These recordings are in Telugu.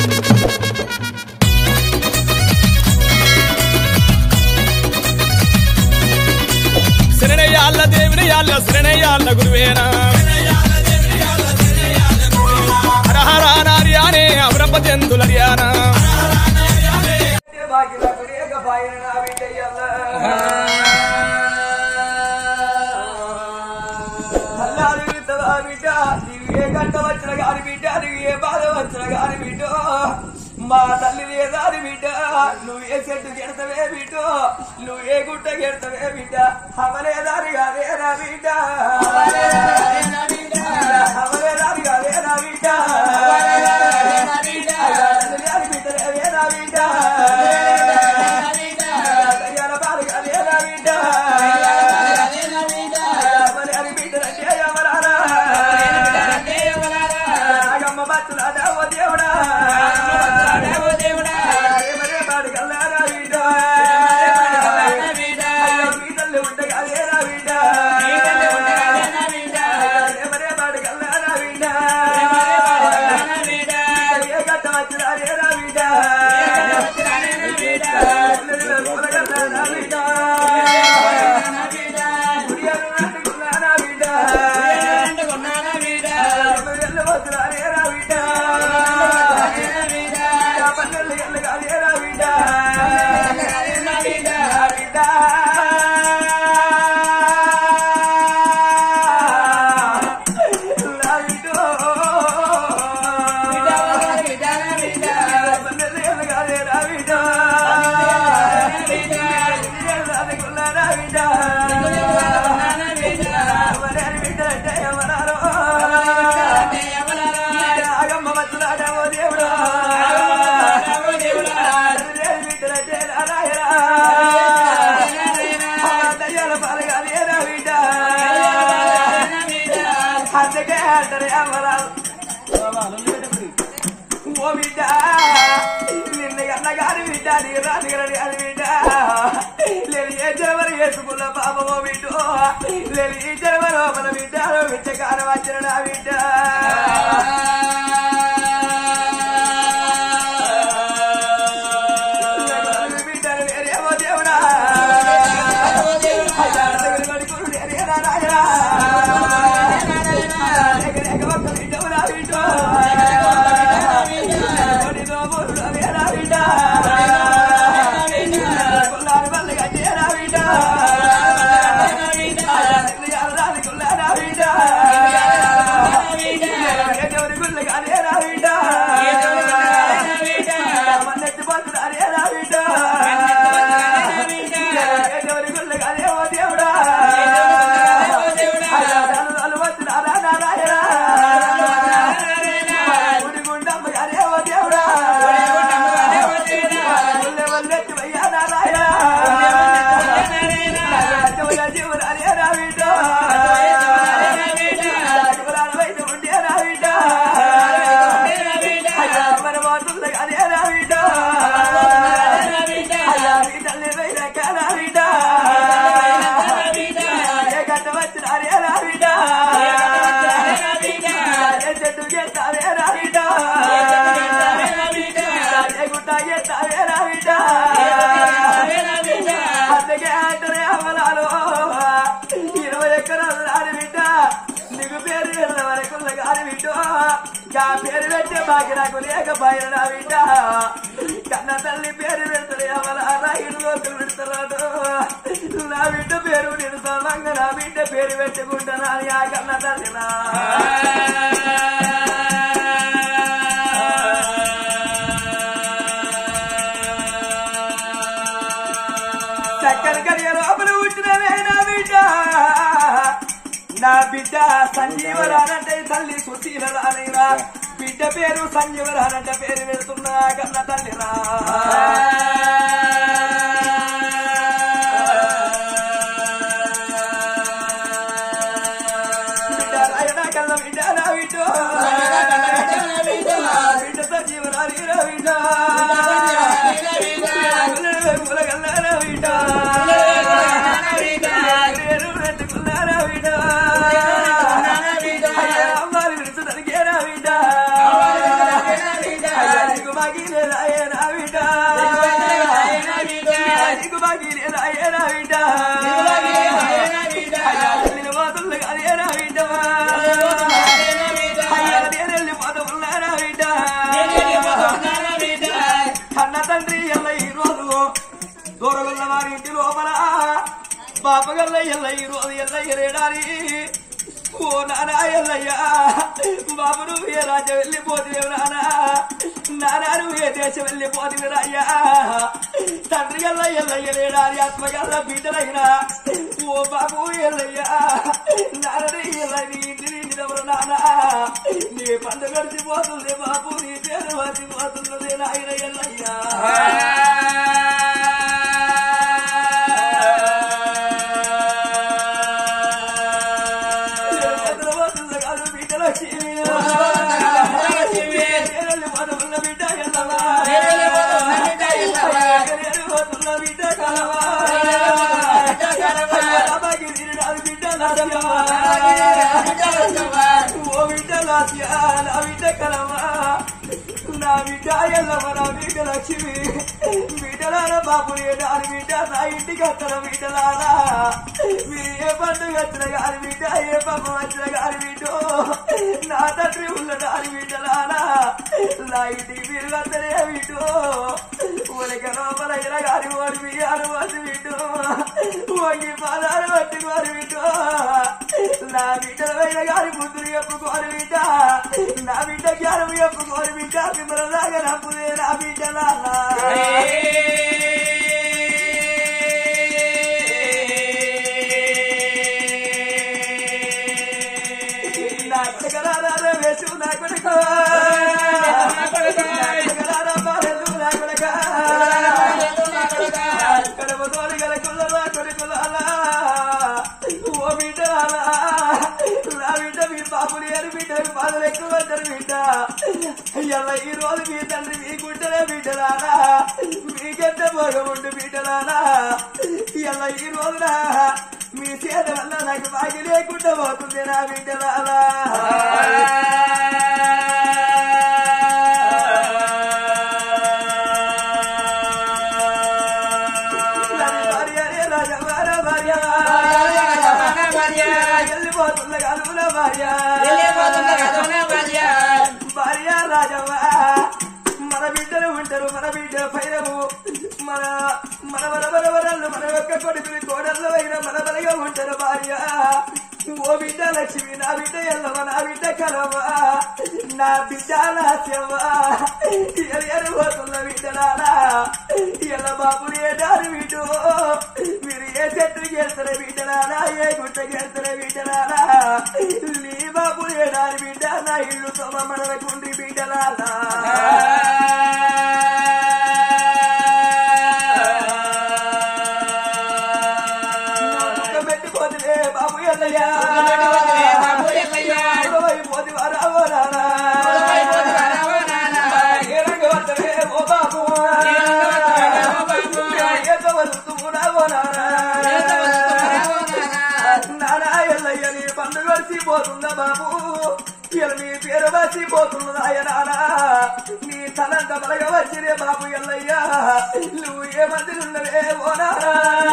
శరణయ్యాళ్ళ దేవుని యాళ్ళ శరణయ్యాళ్ళ గురువేనా హరహర నార్యానే అమరప్ప జంతులర్యానా మా తల్లి లేదాని బిడ్డ నువ్వు ఏ చెట్టు గెడతవే బిడ్డ నువ్వు ఏ గుట్ట గెడతవే బిడ్డ అవలేదాని కాదే నా బిడ్డ అవలేదాని కాదే నా బిడ్డ తల్లి బిడ్డ లేదే నా బిడ్డ దయ్యాల బాలు కాదే నా బిడ్డ అవలేని బిడ్డలంటే ఎవరారా నాగమ్మ బతులాడా ఓ దేవుడా ఏమరే బాడు కల్లారా బిడ్డ అయ్యో బిడ్డలు ఉండగానే నా బిడ్డ ఏమరే బాడు కల్లారా బిడ్డ ఏ గట్ట వచ్చినారే నా బిడ్డ పొలగల్లారా బిడ్డ గుడియాలు నాటుకున్నానా బిడ్డ ఎల్లు వస్తున్నారే నా బిడ్డ పన్నెల్లు ఎల్లు కాదే నా బిడ్డ బిడ్డ నా బిడ్డ పన్నెల్లు ఎల్లు కాదే నా బిడ్డ గుడియాలు నాటుకున్నానా బిడ్డ ఎవరెవరి బిడ్డ అంటే ఎవరారో ఆగమ్మ వచ్చులాడవో దేవుడా ఎవరెవరి బిడ్డలంటే నారాయణ దయ్యాల పాలగాలి ఏరా బిడ్డ అందుకే అంటారు ఎవరాలు ఓ బిడ్డ నిన్న కన్న గారి బిడ్డ నీ రాని గారి అని బిడ్డ లేదు ఏ జనవరి వేసుకున్న పాప ఓ బిడ్డ లేదు ఈ జనవరి మన బిడ్డ బిడ్డ కారం వచ్చిన నా బిడ్డ బిడ్డలు వేరేమో దేవుడా అయ్యాడు కొడుకులు వేరే నారాయణ ఎగరేగ ఒక్క బిడ్డవురా బిడ్డ కొడిలో బుర్ర వేరా బిడ్డ కొల్లారి వల్ల గడ్డేరా బిడ్డ అల్లారి కొల్లారా బిడ్డ ఎవరి గుళ్ళు కాదేరా బిడ్డ మన్నెత్తి పోతున్నారేరా బిడ్డ ఎవరి గుళ్ళు కాదేవో దేవుడా అల్లు వచ్చినారా నారాయణ గుడిగుండమ్మ గారేవో దేవుడా గుళ్ళె వల్లెత్తి వయ్యా నారాయణ రాజవయ్య జీవనారేరా బిడ్డ శివరాల వైద్య ఉండేరా బిడ్డ అయ్యా మన మాటలు కాదేరా బిడ్డ అయ్యా బిడ్డల్ని వైర కారా బిడ్డ ఏ గడ్డ వచ్చినారేరా బిడ్డ ఏ చెట్టు చేస్తావేరా బిడ్డ ఏ గుట్ట చేస్తావేరా బిడ్డ అందుకే అంటారే అమలాలు ఇరవై ఎకరాలు రాని బిడ్డ నీకు పేరు వెళ్ళ వరకు గాని బిడ్డ గా పేరు పెట్టే బాకి నాకు లేకపోయిన నా బిడ్డ కన్న తల్లి పేరు పెడతాడు అమలారా ఇరు లోకలు పెడతాడు నా బిడ్డ పేరు నిడుతానంగా నా బిడ్డ పేరు పెట్టుకుంటానా అని ఆ కన్న తల్లినా చక్కని కలియ లోపల పుట్టినవే నా బిడ్డ నా బిడ్డ సంజీవరానంటే తల్లి సుశీలరానైనా బిడ్డ పేరు సంజీవరానంటే పేరు పెడుతున్నా కన్న తల్లిరా బిడ్డ రాయన కన్న బిడ్డ నా బిడ్డ బిడ్డ సంజీవరాని నా బిడ్డ ములగల్ల నా బిడ్డ పేరు పెట్టుకున్నారా బిడ్డ అయ్యా అమ్మారి విడుచుదనికేరా బిడ్డ అయ్యా నీకు మా బాకీ లేదా ఏ నా బిడ్డ నీకు బాకీ లేదా ఏ నా బిడ్డ అయ్యా వెళ్ళిన మాటలు కాదు ఏ నా బిడ్డ అయ్యా నేను వెళ్ళిపోతున్నా నా బిడ్డ కన్న తండ్రి ఎల్ల ఈ రోజు దూరగొల్ల వారి ఇంటి లోపల పాపగల్ల ఎల్ల ఈ రోజు ఎల్ల ఎరేడారి ఓ నానా ఎల్లయ్యా బాబు నువ్వు ఏ రాజ్యం వెళ్ళిపోతేవు నానా నానా నువ్వు ఏ దేశం వెళ్ళిపోతేవి రాయ్యా తండ్రి గల్ల ఎల్లయ్య లేడారి ఆత్మగల్ల బిడ్డలైనా ఓ బాబు ఎల్లయ్యా నాన్న ఎల్ల నీ ఇంటి నిండినవరు నానా నీ పంట గడిచిపోతుంది బాబు నీ పేరు మర్చిపోతున్నది నాయన ఎల్లయ్యా హైదరాబాద్లో కాదు బిడ్డలు వచ్చి నేరెళ్ళి పదవుల బిడ్డ ఎల్లవా నేరెళ్ళిపోతున్న బిడ్డ కలవా అబ్బాయికి తిరిగినాడు బిడ్డ లాస్యవా ఓ బిడ్డ లాస్య నా బిడ్డ కలవా నా బిడ్డ ఎల్లవ నా బిడ్డ లక్ష్మి బిడ్డలాల బాబు దాని బిడ్డ నా ఇంటికి వస్తున్న బిడ్డలారా మీరు ఏ పండుగ వచ్చిన గారి బిడ్డ ఏ పాపం వచ్చిన గారి బిడ్డ నా తండ్రి ఉన్న దాని బిడ్డలారా నా ఇంటికి మీరు వద్దనే బిడ్డ ఊరిక లోపల ఇలా గారి వారి బియ్యాలు వచ్చి బిడ్డ వంగి పాదాలు పట్టి వారి బిడ్డ నా బిడ్డల పైన గారి బుద్ధులు చెప్పుకోరు బిడ్డ నా బిడ్డ జ్ఞానం చెప్పుకోరు బిడ్డ మిమ్మల్ని దాకా నప్పుదే నా బిడ్డలారా నా కొడుకరారా వేసు నా కొడుకు నా కొడుకరారా బాలలు నా కొడుక కడప తోడి గల కుల్లరా కొడుకులాలా ఓ బిడ్డలాలా నా బిడ్డ మీ పాపులు ఏరు బిడ్డ మీ బాధలు ఎక్కువ పడ్డారు బిడ్డ అయ్యల్ల ఈ రోజు మీ తండ్రి మీ గుడ్డలే బిడ్డలారా మీకెంత భోగముండు బిడ్డలారా ఇయ్యాల ఈ రోజున మీ చేత వల్ల నాకు బాగి లేకుండా పోతుంది నా బిడ్డలారా నన్ను భార్య రే రాజవార భార్య. వెళ్ళిపోతున్న కలుపుల భార్య భార్య రాజవ్వ మన బిడ్డలు ఉంటారు మన బిడ్డ పైరము మన మన మన బలవరళ్ళు మన యొక్క కొడుకుని కోడళ్ళు అయిన మన బలగా ఉంటారు భార్య ఓ బిడ్డ లక్ష్మి నా బిడ్డ ఎల్లవ నా బిడ్డ కలవ నా బిడ్డ లాస్యవ్వ ఎరు పోతున్న బిడ్డలారా ఎల్ల బాబులు ఏ దారి బిడ్డు మీరు ఏ చెట్టు చేస్తారు బిడ్డలారా ఏ గుట్ట చేస్తారు బిడ్డలారా నీ బాబులు ఏ దారి బిడ్డ నా ఇల్లు సొమ మనకుండి బిడ్డలారా పెట్టుకోదులే బాబు ఎల్లయ్యా పోతి వారావో నానా ఏ రంగు వద్దవే ఓ బాబు ఏ వదులుతున్నావో నానా నానా ఎల్లయ్య నీ పండుగ పోతుందా బాబు ఇలా నీ పేరు వచ్చిపోతున్నదా నానా నీ తలంత బలగ వచ్చిరే బాబు ఎల్లయ్య నువ్వు ఏ మంది ఉన్నవే ఓ నానా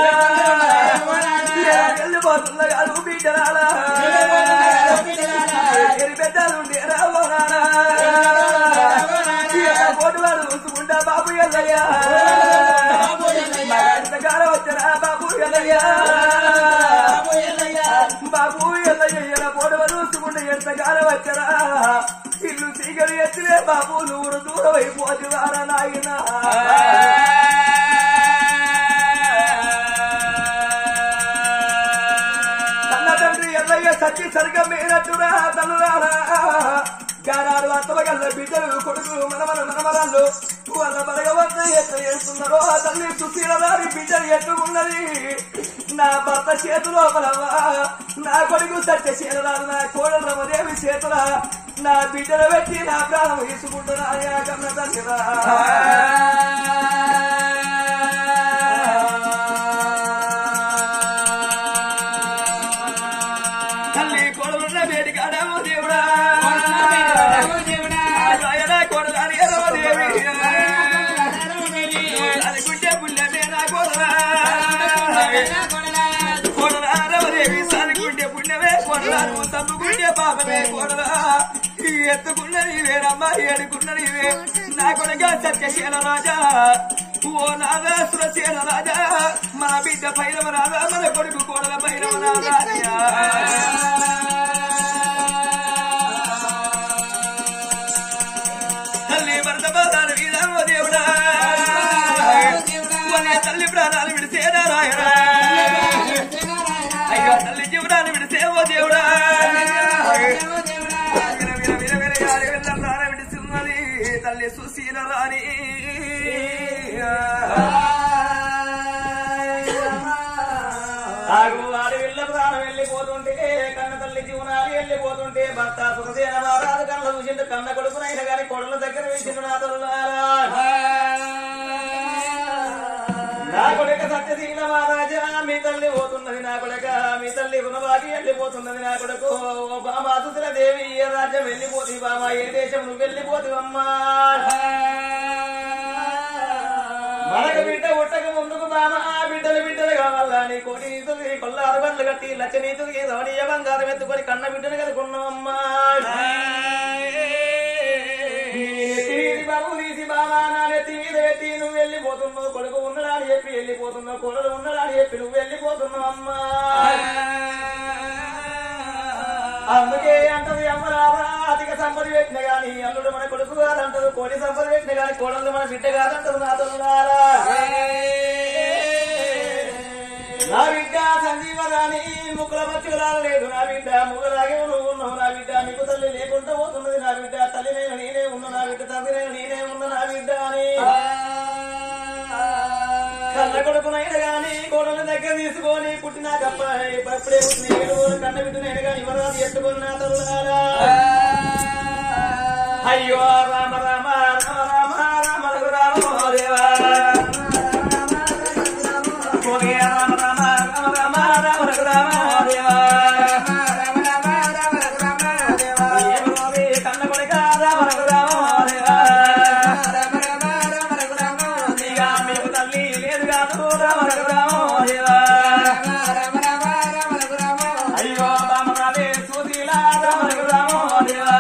వెళ్ళిపోతున్నా కాదు బిడ్డరాలా ఎరి పెద్దలుండి రావో నానా పోటువాడు చూసుకుంటా బాబు ఎల్లయ్య ఎంతకాలం వచ్చారా బాబు ఎల్లయ్య బాబు ఎల్లయ్య పోటువ చూసుకుంటే ఎంతకాలం వచ్చారా ఇల్లు చీకటి ఎత్తిలే బాబు నువ్వు దూరం అయిపోతువారా నాయనా కన్న తండ్రి ఎల్లయ్య సచ్చి సరిగ్గా మేనట్టురా తల్లురారా గానాడు అత్తమగల్ల బిడ్డలు కొడుకులు మనమల మనమరాళ్ళు వాళ్ళ బలగవంత ఎట్ట చేస్తున్నారో ఆ తల్లి సుశీలదారి బిడ్డలు ఎట్టుకున్నది నా భర్త చేతిలో బలవా నా కొడుకు సత్య శీలరాలు నా కోడలు రమదేవి చేతుల నా బిడ్డలు పెట్టి నా ప్రాణం తీసుకుంటున్నా కన్న తండ్రిరా తల్లి కొడుకున్న వేడి కాడము దేవుడా రాయన కొడగాని ఎరవ దేవి పాపమే కోడలా ఎత్తుకున్నది వేరమ్మా ఏడుకున్నది వే నా కొడుక సత్యశీల రాజా ఓ నాదా సురశీల రాజా మన బిడ్డ పైరవ రాజా మన కొడుకు కోడల పైరవ రాజా తల్లి భరత బాధాలు వీరామో దేవుడా ఓనే తల్లి ప్రాణాలు విడిసే నారాయణ అయ్యో తల్లి జీవనాన్ని విడిసే ఓ దేవుడా విర విర విర విర గాలి వెళ్ళ ప్రాణ విడిసిన్నది తల్లి సుశీల రాణి ఆగు ఆడి వెళ్ళ ప్రాణం వెళ్ళిపోతుంటే కన్న తల్లి జీవనాలు వెళ్ళిపోతుంటే భర్త సుఖసేన వారాలు కళ్ళ చూసిండు కన్న కొడుకునైనా గాని కొడల దగ్గర వేసిండు నా తల్లులారా నా కొడుక సత్యశీల మహారాజా మీ తల్లి పోతున్నది నా కొడుక మీ తల్లి గుణబాగి వెళ్ళిపోతున్నది నా కొడుకు ఓ బామా సుతుల దేవి ఏ రాజ్యం వెళ్ళిపోతుంది బామా ఏ దేశం నువ్వు వెళ్ళిపోతివమ్మా మనకు బిడ్డ ఉట్టక ముందుకు బామ ఆ బిడ్డలు బిడ్డలు కావాలా నీ కోటి నీతులకి కొల్లారు బండ్లు కట్టి లచ్చ నీతులకి రమణీయ బంగారం ఎత్తుకొని కన్న బిడ్డను కనుకున్నామమ్మా తీరి బాబు తీసి బాబా నా నెత్తి మీద పెట్టి నువ్వు వెళ్ళిపోతున్నావు కొడుకు ఉన్నడా అని చెప్పి వెళ్ళిపోతున్నావు కొడుకు ఉన్నడా అని చెప్పి నువ్వు వెళ్ళిపోతున్నావు అమ్మా అందుకే అంటది అమ్మరావా అధిక సంపద పెట్టిన గాని అల్లుడు మన కొడుకు కాదంటారు కోటి సంపద పెట్టిన గాని కోడలు మన బిడ్డ కాదంటారు నా తల్లులారా నా బిడ్డ సంజీవ గాని ముక్కుల మచ్చుకురాలు లేదు నా బిడ్డ ముగ్గులాగే నువ్వు ఉన్నావు నా బిడ్డ నీకు తల్లి లేకుండా పోతున్నది నా బిడ్డ తల్లి నేను నేనే ఉన్నా నా బిడ్డ తండ్రి నేను నేనే ఉన్నా నా బిడ్డ అని కన్న కొడుకునైనా గాని కోడల దగ్గర తీసుకొని పుట్టినాకప్ప ఇప్పుడే పుట్టిన ఏడు రోజులు కన్న బిడ్డనైనా గాని యువరాజు ఎత్తుకుని నా తల్లులారా అయ్యో రామ రామ రామ రామ రామ రఘు రామ దేవా కోగే రామ రామ రామ రామ రామ రఘు రామ దేవా ఏమి రోగి కన్న కొడుక రామ రఘు రామ దేవా ఇక మీకు తల్లి లేదు కాదు రామ రఘు రామ దేవా అయ్యో రామ రావే సూదిలా రామ రఘు రామ దేవా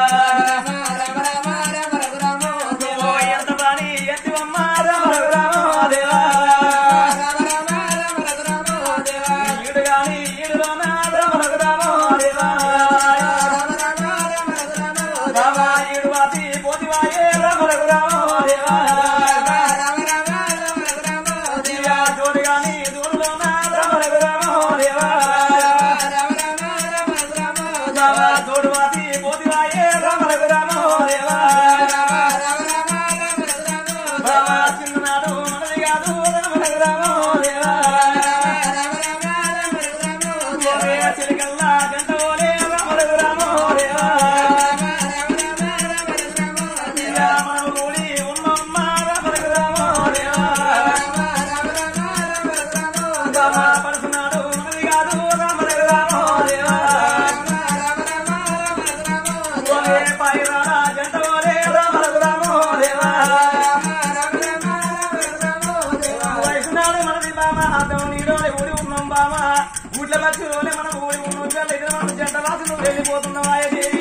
ఓ ఎంత బాణి ఎత్తివమ్మ రామ రఘు రామ దేవా ఈడు గాని ఈడులోన రామ రఘు రామ దేవా రామ ఈడు వాసి పోతివాయే రామ రఘు రామ దేవా దివ్యా జోడు గాని దూరులోన రామ రఘు రామ దేవా రామ జోడు వాసి పోతివాయే రామ రఘు రామ దేవా రామ చిన్ననాడు మనది కాదు రామ రఘు రామ దేవా ఓరే చిలకల్లా గంట ఓలే రామ రఘు రామ దేవా దివ్యా మనం కూడి ఉన్నమ్మ రామ రఘు రామ దేవా రామ పడుతున్నాడు మనది కాదు రామ రఘు రామ దేవా ఓరే పైరాల జంట ఓలే రామ రఘు రామ దేవా వయసునాడు మనది బామ అర్థం నీలోనే ఊడి ఉన్నాం బామ ఊట్ల మధ్యలోనే మనం ఊడి ఉన్నాం దగ్గర మనం జంట రాసి నువ్వు వెళ్ళిపోతున్నావా దేవి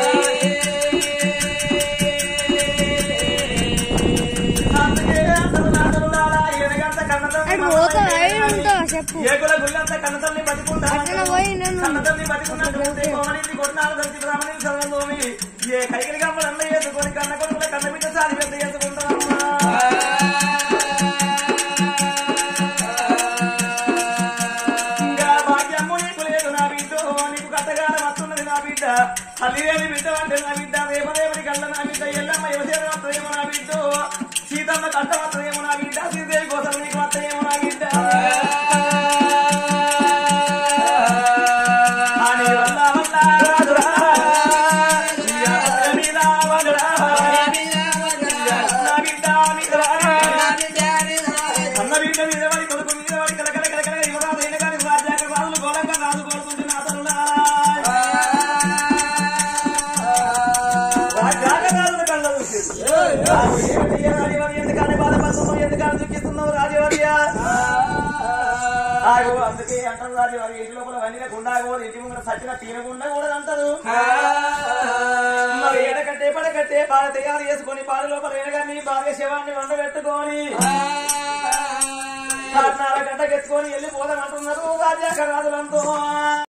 అందుకే అందరూ నాటలు లాలా ఎనగంట కన్నతల్లి అటు పోతా అయి ఉంటా చెప్పు ఏకుల గుళ్ళంత కన్నతల్లి బతికుంటా అట్లా పోయి నన్ను కన్నతల్లి బతికున్నట్టు ఉంటే కోమలింది కొట్టినారు కలిసి బ్రాహ్మణి సర్వంలోమి ఏ కైకిలి గమ్మలు అన్న వేసుకొని కన్న కొడుకుల కన్న బిడ్డ సారి పెద్ద చేసుకుంటామమ్మా ఇంకా భాగ్యము నీకు లేదు నా బిడ్డ నీకు కట్టగానే వస్తున్నది నా బిడ్డ అల్లివేలి బిడ్డ అంటే నా బిడ్డ రేపదేవుడి కళ్ళ నా బిడ్డ ఎల్లమ్మ యువసేన వస్తుందేమో నా బిడ్డ సీతమ్మ కట్ట వస్తుందేమో నా బిడ్డ శ్రీదేవి కోసం నీకు వస్తాయేమో నా బిడ్డ అని వల్ల వల్ల రాజురా మీద వగరా నా బిడ్డ మీదరా అన్న బిడ్డ మీద వాడి కొడుకు మీద వాడి కలకల కలకల యువరాజు అయిన కానీ రాజ్యాక రాజులు ఘోరంగా రాజు కోరుకుంటే నా తల్లులారా. రాజ్యాక రాజులు కళ్ళ చూసేది. రాజు ఏమిటి ఏ రాజువారి ఎందుకని బాధపడుతున్నావు ఎందుకని దుఃఖిస్తున్నావు రాజవర్య ఆగో అందుకే అంటారు రాజు వారి ఇంటి లోపల వండిన గుండా కూడా ఇంటి ముందు సచ్చిన తీరగుండా కూడా అంటారు మరి ఎడకట్టే పడకట్టే బాగా తయారు చేసుకొని బాడ లోపల ఎడగాని బాగా శవాన్ని వండబెట్టుకొని నాలుగు గంటకెత్తుకొని వెళ్ళిపోదామంటున్నారు రాజాక రాజులంతో